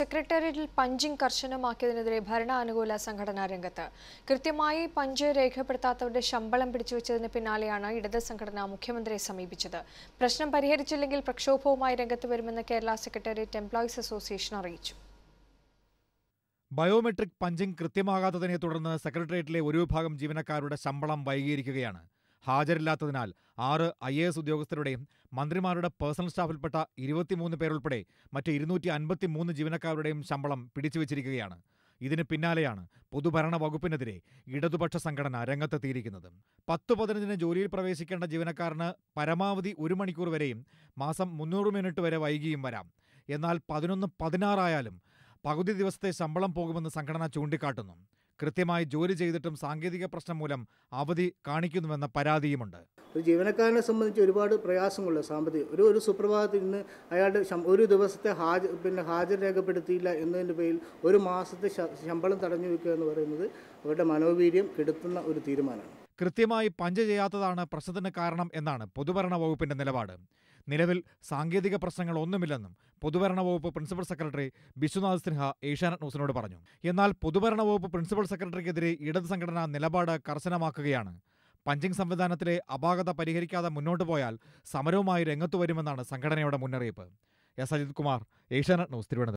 സെക്രട്ടേറിയറ്റിൽ പഞ്ചിംഗ് കർശനമാക്കിയതിനെതിരെ ഭരണാനുകൂല സംഘടനാ രംഗത്ത് കൃത്യമായി പഞ്ച് രേഖപ്പെടുത്താത്തവരുടെ ശമ്പളം പിടിച്ചുവെച്ചതിന് പിന്നാലെയാണ് ഇടത് സംഘടന മുഖ്യമന്ത്രിയെ സമീപിച്ചത് പ്രശ്നം പരിഹരിച്ചില്ലെങ്കിൽ പ്രക്ഷോഭവുമായി രംഗത്ത് വരുമെന്ന് കേരള സെക്രട്ടേറിയറ്റ് എംപ്ലോയീസ് അസോസിയേഷൻ അറിയിച്ചു ബയോമെട്രിക് പഞ്ചിംഗ് കൃത്യമാകാത്തതിനെ തുടർന്ന് സെക്രട്ടേറിയറ്റിലെ ഒരു വിഭാഗം ജീവനക്കാരുടെ ശമ്പളം വൈകിയിരിക്കുകയാണ് ഹാജരില്ലാത്തതിനാൽ ആറ് ഐ എ എസ് ഉദ്യോഗസ്ഥരുടെയും മന്ത്രിമാരുടെ പേഴ്സണൽ സ്റ്റാഫിൽപ്പെട്ട ഇരുപത്തിമൂന്ന് പേരുൾപ്പെടെ മറ്റ് ഇരുന്നൂറ്റി അൻപത്തിമൂന്ന് ജീവനക്കാരുടെയും ശമ്പളം പിടിച്ചുവച്ചിരിക്കുകയാണ് ഇതിന് പിന്നാലെയാണ് പൊതുഭരണ വകുപ്പിനെതിരെ ഇടതുപക്ഷ സംഘടന രംഗത്തെത്തിയിരിക്കുന്നത് പത്തു പതിനഞ്ചിന് ജോലിയിൽ പ്രവേശിക്കേണ്ട ജീവനക്കാരന് പരമാവധി ഒരു മണിക്കൂർ വരെയും മാസം മുന്നൂറ് മിനിറ്റ് വരെ വൈകിയും വരാം എന്നാൽ പതിനൊന്ന് പതിനാറായാലും പകുതി ദിവസത്തെ ശമ്പളം പോകുമെന്ന് സംഘടന ചൂണ്ടിക്കാട്ടുന്നു കൃത്യമായി ജോലി ചെയ്തിട്ടും സാങ്കേതിക പ്രശ്നം മൂലം അവധി കാണിക്കുന്നുവെന്ന പരാതിയുമുണ്ട് ഒരു ജീവനക്കാരനെ സംബന്ധിച്ച് ഒരുപാട് പ്രയാസങ്ങളുള്ള സാമ്പത്തിക ഒരു ഒരു സുപ്രഭാതത്തിൽ ഇന്ന് അയാളുടെ ശം- ഒരു ദിവസത്തെ ഹാജർ പിന്നെ ഹാജർ രേഖപ്പെടുത്തിയില്ല എന്നതിൻ്റെ പേരിൽ ഒരു മാസത്തെ ശ- ശമ്പളം തടഞ്ഞു വെക്കുക എന്ന് പറയുന്നത് അവരുടെ മനോവീര്യം കെടുത്തുന്ന ഒരു തീരുമാനമാണ് കൃത്യമായി പഞ്ച് ചെയ്യാത്തതാണ് പ്രശ്നത്തിന് കാരണം എന്നാണ് പൊതുഭരണ വകുപ്പിന്റെ നിലപാട് നിലവിൽ സാങ്കേതിക പ്രശ്നങ്ങൾ ഒന്നുമില്ലെന്നും പൊതുഭരണ വകുപ്പ് പ്രിൻസിപ്പൽ സെക്രട്ടറി ബിശ്വനാഥ് സിൻഹ ഏഷ്യാനെറ്റ് ന്യൂസിനോട് പറഞ്ഞു എന്നാൽ പൊതുഭരണ വകുപ്പ് പ്രിൻസിപ്പൽ സെക്രട്ടറിക്കെതിരെ ഇടത് സംഘടന നിലപാട് കർശനമാക്കുകയാണ് പഞ്ചിംഗ് സംവിധാനത്തിലെ അപാകത പരിഹരിക്കാതെ മുന്നോട്ടു പോയാൽ സമരവുമായി രംഗത്തു വരുമെന്നാണ് സംഘടനയുടെ മുന്നറിയിപ്പ് എസ് അജിത് കുമാർ ഏഷ്യാനെറ്റ് ന്യൂസ് തിരുവനന്തപുരം